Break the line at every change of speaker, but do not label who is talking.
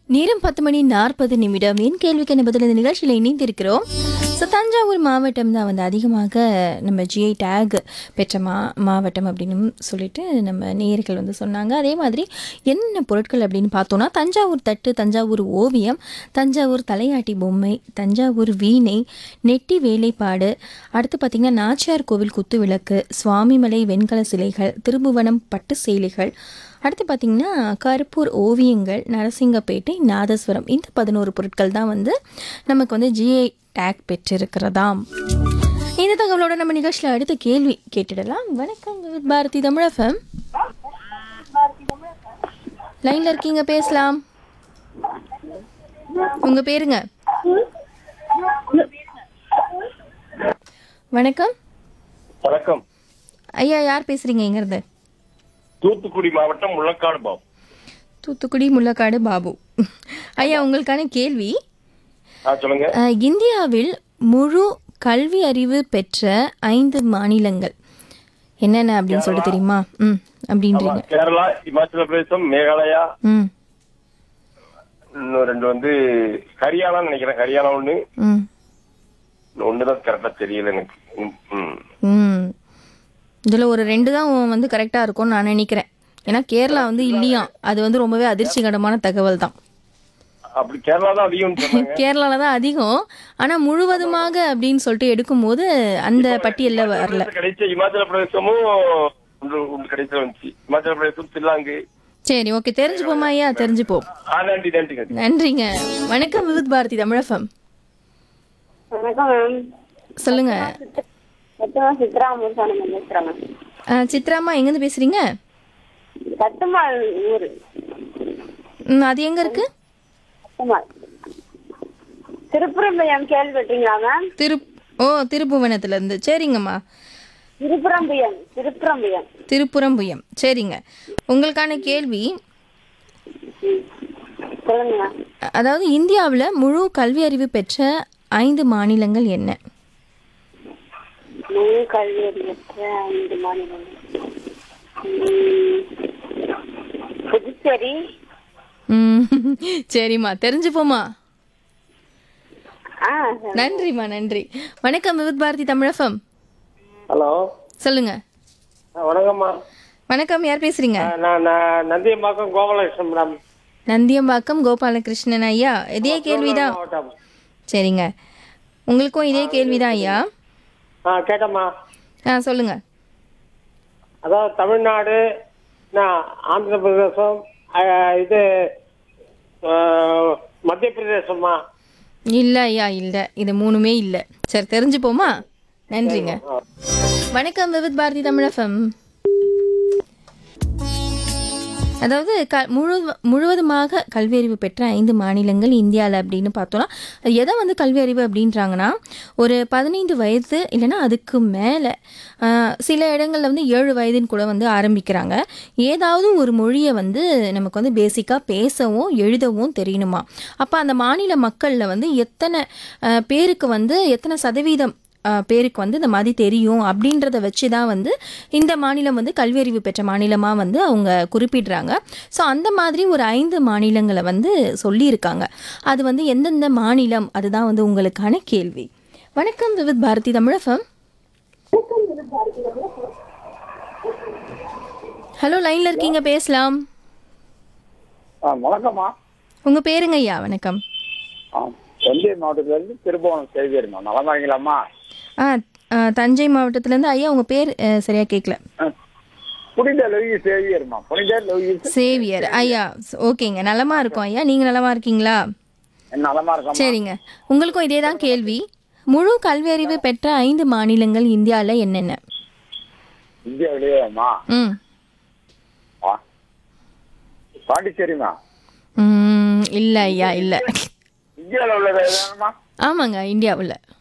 நேரம் பத்து மணி நாற்பது நிமிடம் என் கேள்விக்கு என்ன பதில் இந்த நிகழ்ச்சியில் இணைந்திருக்கிறோம் ஸோ தஞ்சாவூர் மாவட்டம் தான் வந்து அதிகமாக நம்ம ஜிஐ டேக் பெற்ற மா மாவட்டம் அப்படின்னு சொல்லிட்டு நம்ம நேயர்கள் வந்து சொன்னாங்க அதே மாதிரி என்னென்ன பொருட்கள் அப்படின்னு பார்த்தோன்னா தஞ்சாவூர் தட்டு தஞ்சாவூர் ஓவியம் தஞ்சாவூர் தலையாட்டி பொம்மை தஞ்சாவூர் வீணை நெட்டி வேலைப்பாடு அடுத்து பார்த்திங்கன்னா நாச்சியார் கோவில் குத்து விளக்கு சுவாமிமலை வெண்கல சிலைகள் திருபுவனம் பட்டு சேலைகள் அடுத்து பார்த்திங்கன்னா கருப்பூர் ஓவியங்கள் நரசிங்கப்பேட்டை நாதஸ்வரம் இந்த பதினோரு பொருட்கள் தான் வந்து நமக்கு வந்து ஜிஐ டேக் பெற்றிருக்கிறதாம் இந்த தகவலோட நம்ம நிகழ்ச்சியில் அடுத்த கேள்வி கேட்டுடலாம் வணக்கம் வித் பாரதி தமிழஃபம் லைனில் இருக்கீங்க பேசலாம் உங்க பேருங்க வணக்கம்
வணக்கம்
ஐயா யார் பேசுறீங்க எங்கிருந்து
தூத்துக்குடி மாவட்டம் முள்ளக்காடு பாபு
தூத்துக்குடி முள்ளக்காடு பாபு ஐயா உங்களுக்கான கேள்வி
ஆ சொல்லுங்க
அஹ், இந்தியாவில் முழு கல்வி அறிவு பெற்ற ஐந்து மாநிலங்கள் என்னென்ன அப்படின்னு சொல்லிட்டு தெரியுமா ம் அப்படின்றீங்க
கேரளா இமாச்சல பிரதேசம் மேகாலயா
ம்
இன்னும் ரெண்டு வந்து ஹரியானான்னு நினைக்கிறேன் ஹரியானா ஒண்ணு
ம்
இன்னும் ஒண்ணுதான் கரெக்டா தெரியல எனக்கு ம், ம்.
ம் இதில் ஒரு ரெண்டு தான் வந்து கரெக்டாக இருக்கும்னு நான் நினைக்கிறேன் ஏன்னா கேரளா வந்து இல்லையா அது வந்து ரொம்பவே அதிர்ச்சிகரமான தகவல் தான்
அப்படி கேரளா தான் அதிகம் சொன்னாங்க
கேரளால தான் அதிகம் ஆனால் முழுவதுமாக அப்படின்னு சொல்லிட்டு எடுக்கும்போது அந்த பட்டியலில் வரல
கிடைச்ச இமாச்சல பிரதேசமும் ஒன்று ஒன்று கிடைச்ச வந்துச்சு இமாச்சல பிரதேசம் சில்லாங்கு
சரி ஓகே தெரிஞ்சுப்போமா ஐயா தெரிஞ்சுப்போம்
ஆ நன்றி நன்றி நன்றி
நன்றிங்க வணக்கம் விவித் பாரதி தமிழஃபம்
வணக்கம் மேம்
சொல்லுங்க
சத்துமா சித்ரா முருசானந்தம் பேசுறேன் மேம்
ஆ, சித்ராம்மா எங்கேருந்து பேசுறீங்க
சத்துமால் ஊர்
ம், அது எங்க இருக்கு
சத்துமால் திருப்புறம்பயம் கேள்விப்பட்டீங்களா மேம்
திரு ஓ திருப்புவனத்துல இருந்து சரிங்கம்மா
திருப்புறம்பயம் திருப்புறம்பயம்
திருப்புறம்புயம் சரிங்க உங்களுக்கான கேள்வி
சொல்லுங்க மேம்
அ- அதாவது இந்தியாவில் முழு கல்வி அறிவு பெற்ற ஐந்து மாநிலங்கள் என்ன
முழு கல்வி அறிவற்ற ஐந்து மாநிலங்கள் உம், புதுச்சேரி
ம், சரிம்மா தெரிஞ்சுப்போமா
ஆ
நன்றிம்மா நன்றி வணக்கம் விவித் பாரதி தமிழஃபம்
ஹலோ
சொல்லுங்க
வணக்கம்மா
வணக்கம் யார் பேசுறீங்க
நான் நான் நந்தியம்பாக்கம் கோபாலகிருஷ்ணன் மேடம்
நந்தியம்பாக்கம் கோபாலகிருஷ்ணன் ஐயா இதே கேள்விதான்
மாவட்டம்
சரிங்க உங்களுக்கும் இதே கேள்விதான் ஐயா
ஆ கேட்டம்மா
ஆ சொல்லுங்க
அதாவது தமிழ்நாடு நான் ஆந்திர பிரதேசம் அஹ், இது அஹ், மத்திய பிரதேசமா
இல்லை ஐயா இல்லை இது மூணுமே இல்லை சரி தெரிஞ்சுப்போமா நன்றிங்க வணக்கம் விவித் பாரதி தமிழஃபம் அதாவது க முழு முழுவதுமாக கல்வி அறிவு பெற்ற ஐந்து மாநிலங்கள் இந்தியாவில் அப்படின்னு பார்த்தோன்னா அது எதை வந்து கல்வி அறிவு அப்படின்றாங்கன்னா ஒரு பதினைந்து வயது இல்லைன்னா அதுக்கு மேலே சில இடங்களில் வந்து ஏழு வயதுன்னு கூட வந்து ஆரம்பிக்கிறாங்க ஏதாவது ஒரு மொழியை வந்து நமக்கு வந்து பேசிக்காக பேசவும் எழுதவும் தெரியணுமா அப்போ அந்த மாநில மக்களில் வந்து எத்தனை அஹ், பேருக்கு வந்து எத்தனை சதவீதம் அஹ், பேருக்கு வந்து இந்த மாதிரி தெரியும் அப்படின்றத வச்சு தான் வந்து இந்த மாநிலம் வந்து கல்வியறிவு பெற்ற மாநிலமாக வந்து அவங்க குறிப்பிடுறாங்க ஸோ அந்த மாதிரி ஒரு ஐந்து மாநிலங்களை வந்து சொல்லியிருக்காங்க அது வந்து எந்தெந்த மாநிலம் அதுதான் வந்து உங்களுக்கான கேள்வி வணக்கம் விவித் பாரதி தமிழஃபம் ஹலோ லைனில் இருக்கீங்க பேசலாம்
ஆ வணக்கம்மா
உங்கள் பேருங்க ஐயா வணக்கம்
ஆ தஞ்சை மாவட்டத்திலேருந்து திருபுவனம் செய்திருந்தோம் நலமா இருக்கீங்களாம்மா
ஆ ஆ, தஞ்சை மாவட்டத்துலேருந்து ஐயா உங்கள் பேர் அஹ், சரியா கேட்கல
ஆ, புனித லோகி சேவியர்மா புனித லோகி
சேவியர் ஐயா ஓகேங்க நலமா இருக்கோம் ஐயா நீங்க நலமா இருக்கீங்களா
நலமா இருக்கோம்
சரிங்க உங்களுக்கும் இதே தான் கேள்வி முழு கல்வி அறிவு பெற்ற ஐந்து மாநிலங்கள் இந்தியாவில் என்னென்ன
இந்தியாவிலேயேம்மா
ம்
ஆ பாண்டிச்சேரிமா
ம், இல்லை ஐயா இல்லை
இந்தியாவில் உள்ளது எதுமா
ஆமாங்க இந்தியாவில்